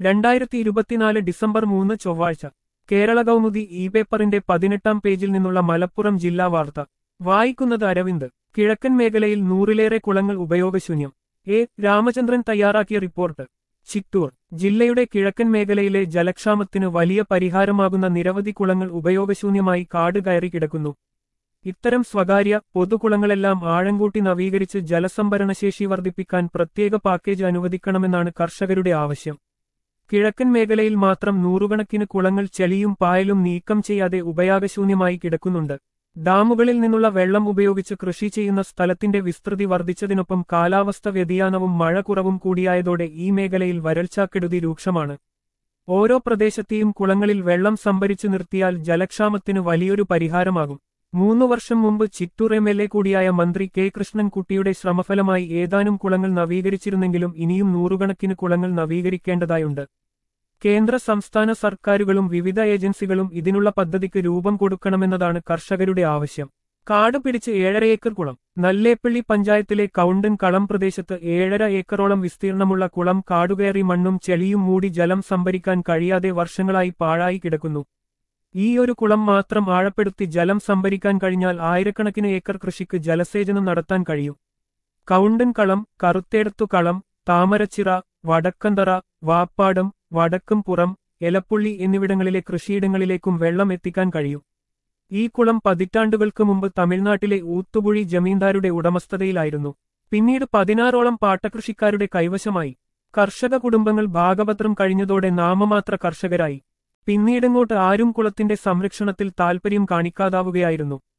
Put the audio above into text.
രണ്ടായിരത്തി ഇരുപത്തിനാല് ഡിസംബർ മൂന്ന് ചൊവ്വാഴ്ച കേരള കൗമുദി ഇ പേപ്പറിന്റെ പതിനെട്ടാം പേജിൽ നിന്നുള്ള മലപ്പുറം ജില്ലാ വാർത്ത വായിക്കുന്നത് അരവിന്ദ് കിഴക്കൻ മേഖലയിൽ നൂറിലേറെ കുളങ്ങൾ ഉപയോഗശൂന്യം എ രാമചന്ദ്രൻ തയ്യാറാക്കിയ റിപ്പോർട്ട് ചിറ്റൂർ ജില്ലയുടെ കിഴക്കൻ മേഖലയിലെ ജലക്ഷാമത്തിന് വലിയ പരിഹാരമാകുന്ന നിരവധി കുളങ്ങൾ ഉപയോഗശൂന്യമായി കാട് കയറി കിടക്കുന്നു ഇത്തരം സ്വകാര്യ പൊതുകുളങ്ങളെല്ലാം ആഴംകൂട്ടി നവീകരിച്ച് ജലസംഭരണശേഷി വർദ്ധിപ്പിക്കാൻ പ്രത്യേക പാക്കേജ് അനുവദിക്കണമെന്നാണ് കർഷകരുടെ ആവശ്യം കിഴക്കൻ മേഖലയിൽ മാത്രം നൂറുകണക്കിന് കുളങ്ങൾ ചെളിയും പായലും നീക്കം ചെയ്യാതെ ഉപയോഗശൂന്യമായി കിടക്കുന്നുണ്ട് ഡാമുകളിൽ നിന്നുള്ള വെള്ളം ഉപയോഗിച്ച് കൃഷി ചെയ്യുന്ന സ്ഥലത്തിന്റെ വിസ്തൃതി വർദ്ധിച്ചതിനൊപ്പം കാലാവസ്ഥ വ്യതിയാനവും മഴ കുറവും കൂടിയായതോടെ ഈ മേഖലയിൽ വരൾച്ചാക്കെടുതി രൂക്ഷമാണ് ഓരോ പ്രദേശത്തെയും കുളങ്ങളിൽ വെള്ളം സംഭരിച്ചു നിർത്തിയാൽ ജലക്ഷാമത്തിന് വലിയൊരു പരിഹാരമാകും മൂന്നു വർഷം മുമ്പ് ചിറ്റൂർ എം എൽ എ കൂടിയായ മന്ത്രി കെ കൃഷ്ണൻകുട്ടിയുടെ ശ്രമഫലമായി ഏതാനും കുളങ്ങൾ നവീകരിച്ചിരുന്നെങ്കിലും ഇനിയും നൂറുകണക്കിന് കുളങ്ങൾ നവീകരിക്കേണ്ടതായുണ്ട് കേന്ദ്ര സംസ്ഥാന സർക്കാരുകളും വിവിധ ഏജൻസികളും ഇതിനുള്ള പദ്ധതിക്ക് രൂപം കൊടുക്കണമെന്നതാണ് കർഷകരുടെ ആവശ്യം കാട് പിടിച്ച് ഏഴര ഏക്കർ കുളം നല്ലേപ്പള്ളി പഞ്ചായത്തിലെ കൗണ്ടൻ കളം പ്രദേശത്ത് ഏഴര ഏക്കറോളം വിസ്തീർണമുള്ള കുളം കാടുകയറി മണ്ണും ചെളിയും മൂടി ജലം സംഭരിക്കാൻ കഴിയാതെ വർഷങ്ങളായി പാഴായി കിടക്കുന്നു ഈ ഒരു കുളം മാത്രം ആഴപ്പെടുത്തി ജലം സംഭരിക്കാൻ കഴിഞ്ഞാൽ ആയിരക്കണക്കിന് ഏക്കർ കൃഷിക്ക് ജലസേചനം നടത്താൻ കഴിയും കൗണ്ടൻ കളം കറുത്തേടത്തു കളം താമരച്ചിറ വടക്കന്തറ വാപ്പാടം വടക്കും പുറം എലപ്പുള്ളി എന്നിവിടങ്ങളിലെ കൃഷിയിടങ്ങളിലേക്കും വെള്ളം എത്തിക്കാൻ കഴിയും ഈ കുളം പതിറ്റാണ്ടുകൾക്ക് മുമ്പ് തമിഴ്നാട്ടിലെ ഊത്തുപുഴി ജമീന്ദാരുടെ ഉടമസ്ഥതയിലായിരുന്നു പിന്നീട് പതിനാറോളം പാട്ടകൃഷിക്കാരുടെ കൈവശമായി കർഷക കുടുംബങ്ങൾ ഭാഗപത്രം കഴിഞ്ഞതോടെ നാമമാത്ര കർഷകരായി പിന്നീടങ്ങോട്ട് ആരും കുളത്തിന്റെ സംരക്ഷണത്തിൽ താൽപര്യം കാണിക്കാതാവുകയായിരുന്നു